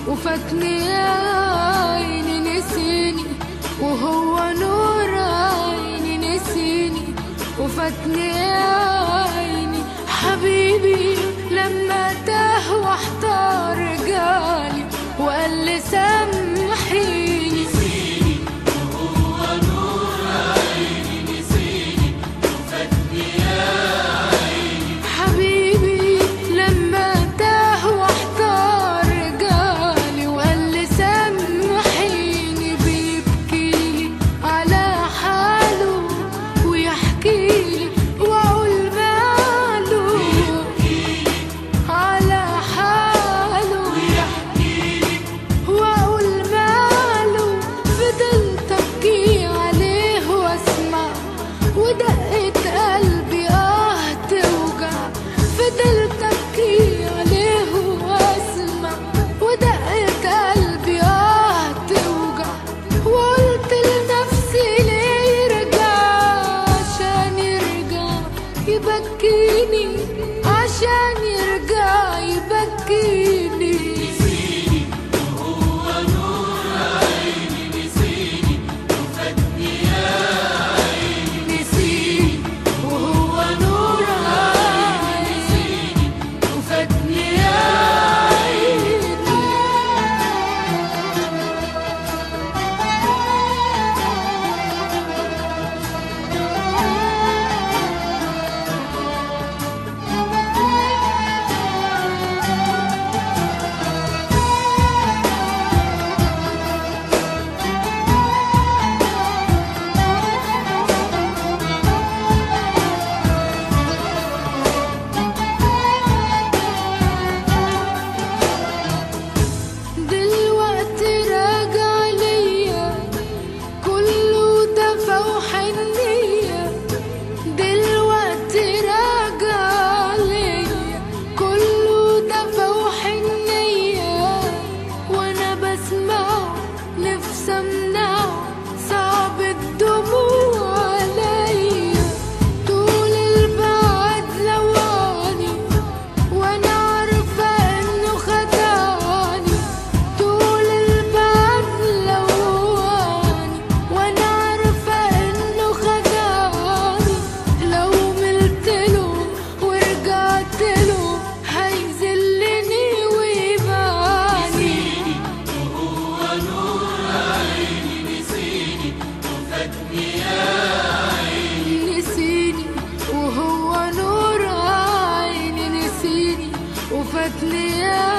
وفاتني يا عيني نسيني وهو نور عيني نسيني وفاتني يا عيني حبيبي لما تاه واحتار جالي وقال لي سامحيني حبيبي لما تاه واحتار جالي وقال لي سامحيني بيبكيلي على حاله ويحكيلي واقول ماله على حاله واقول ماله فضلت ابكي عليه واسمع ودقة قلبي اه توجع فضلت ابكي عليه واسمع ودقة قلبي اه توجع وقلت لنفسي ليه يرجع عشان يرجع يبكيني عشان يرجع يبكيني نسيني وهو نور عيني وفاتني يا عيني دلوقتي راجع ليا كله دفى وحنية دلوقتي راجع ليا كله دفى وحنية وانا بسمعه نفسي امنعه صعب الدموع عليا طول البعد لواني وانا عارفة انه خدعني طول البعد لواني وانا عارفة انه خدعني لو ملتله ورجعت له هيذلني ويبعني نسيني وهو نور عيني نسيني وفاتني يا